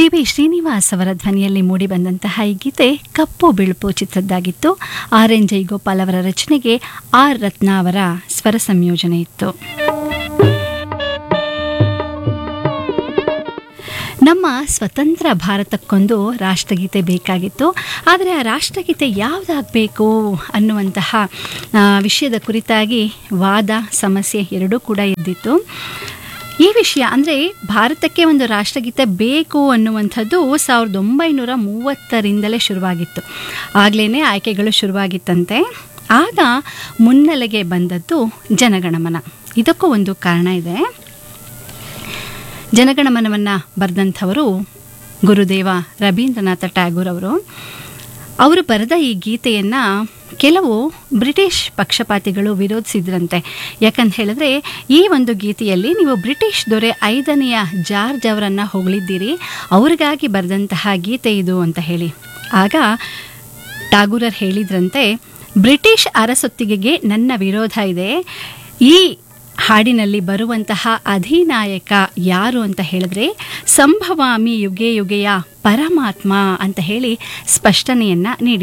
P B Srinivas ಅವರ ಧ್ವನಿಯಲ್ಲಿ ಮೂಡಿಬಂದಂತಹ ಈ ಗೀತೆ ಕಪ್ಪು ಬಿಳುಪು ಚಿತ್ರದ್ದಾಗಿತ್ತು ಆರ್ ಎನ್ ಜೈಗೋಪಾಲ್ ಅವರ ರಚನೆಗೆ ಆರ್ ರತ್ನ ಅವರ ಸ್ವರ ಸಂಯೋಜನೆ ಇತ್ತು ನಮ್ಮ ಸ್ವತಂತ್ರ ಭಾರತಕ್ಕೊಂದು ರಾಷ್ಟ್ರಗೀತೆ ಬೇಕಾಗಿತ್ತು ಆದರೆ ಆ ರಾಷ್ಟ್ರಗೀತೆ ಯಾವುದಾಗಬೇಕು ಅನ್ನುವಂತಹ ಆ, ವಿಷಯದ ಕುರಿತಾಗಿ ವಾದ ಸಮಸ್ಯೆ ಎರಡೂ ಕೂಡ ಇದ್ದಿತ್ತು ಈ ವಿಷಯ ಅಂದರೆ ಭಾರತಕ್ಕೆ ಒಂದು ರಾಷ್ಟ್ರಗೀತೆ ಬೇಕು ಅನ್ನುವಂಥದ್ದು ಸಾವಿರದ ಒಂಬೈನೂರ ಮೂವತ್ತರಿಂದಲೇ ಶುರುವಾಗಿತ್ತು ಆಗಲೇ ಆಯ್ಕೆಗಳು ಶುರುವಾಗಿತ್ತಂತೆ ಆಗ ಮುನ್ನೆಲೆಗೆ ಬಂದದ್ದು ಜನಗಣಮನ ಇದಕ್ಕೂ ಒಂದು ಕಾರಣ ಇದೆ ಜನಗಣಮನವನ್ನು ಬರೆದಂಥವರು ಗುರುದೇವ ರವೀಂದ್ರನಾಥ ಟ್ಯಾಗೂರ್ ಅವರು ಅವರು ಬರೆದ ಈ ಗೀತೆಯನ್ನು ಕೆಲವು ಬ್ರಿಟಿಷ್ ಪಕ್ಷಪಾತಿಗಳು ವಿರೋಧಿಸಿದ್ರಂತೆ ಯಾಕಂತ ಹೇಳಿದ್ರೆ ಈ ಒಂದು ಗೀತೆಯಲ್ಲಿ ನೀವು ಬ್ರಿಟಿಷ್ ದೊರೆ ಐದನೆಯ ಜಾರ್ಜ್ ಅವರನ್ನು ಹೊಗಳಿದ್ದೀರಿ ಅವ್ರಿಗಾಗಿ ಬರೆದಂತಹ ಗೀತೆ ಇದು ಅಂತ ಹೇಳಿ ಆಗ ಟಾಗೂರರ್ ಹೇಳಿದ್ರಂತೆ ಬ್ರಿಟಿಷ್ ಅರಸೊತ್ತಿಗೆಗೆ ನನ್ನ ವಿರೋಧ ಇದೆ ಈ ಹಾಡಿನಲ್ಲಿ ಬರುವಂತಹ ಅಧಿನಾಯಕ ಯಾರು ಅಂತ ಹೇಳಿದ್ರೆ ಸಂಭವಾಮಿ ಯುಗೆ ಯುಗೆಯ ಪರಮಾತ್ಮ ಅಂತ ಹೇಳಿ ಸ್ಪಷ್ಟನೆಯನ್ನ ನೀಡಿ